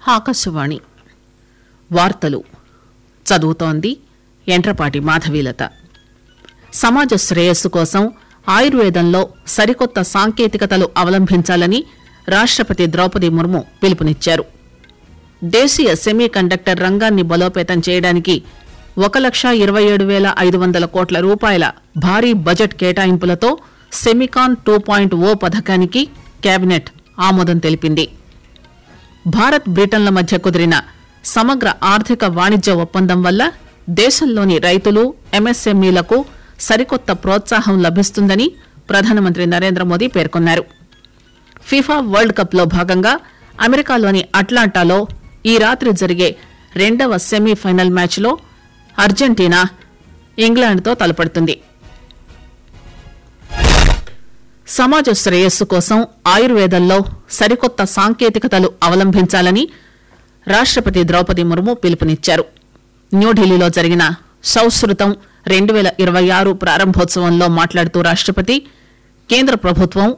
ఆకాశవాణి వార్తలు చదువుతోంది ఎంట్రపాటి మాధవీలత సమాజ శ్రేయస్సు కోసం ఆయుర్వేదంలో సరికొత్త సాంకేతికతలు అవలంబించాలని రాష్టపతి ద్రౌపది ముర్ము పిలుపునిచ్చారు దేశీయ సెమీ కండక్టర్ రంగాన్ని బలోపేతం చేయడానికి ఒక లక్ష ఇరవై ఏడు వేల ఐదు వందల కోట్ల రూపాయల భారీ బడ్జెట్ కేటాయింపులతో సెమికాన్ టూ పాయింట్ ఓ పథకానికి కేబినెట్ ఆమోదం తెలిపింది భారత్ బ్రిటన్ల మధ్య కుదిరిన సమగ్ర ఆర్థిక వాణిజ్య ఒప్పందం వల్ల దేశంలోని రైతులు ఎంఎస్ఎంఈలకు సరికొత్త ప్రోత్సాహం లభిస్తుందని ప్రధానమంత్రి నరేంద్ర మోదీ పేర్కొన్నారు ఫిఫా వరల్డ్ కప్ లో భాగంగా అమెరికాలోని అట్లాంటాలో ఈ రాత్రి జరిగే రెండవ సెమీఫైనల్ మ్యాచ్లో అర్జెంటీనా ఇంగ్లాండ్తో తలపడుతుంది సమాజ శ్రేయస్సు కోసం ఆయుర్వేదంలో సరికొత్త సాంకేతికతలు అవలంబించాలని రాష్టపతి ద్రౌపది ముర్ము పిలుపునిచ్చారు న్యూఢిల్లీలో జరిగిన సౌశ్రుతం రెండు వేల ఇరవై ఆరు ప్రారంభోత్సవంలో మాట్లాడుతూ రాష్టపతి కేంద్ర ప్రభుత్వం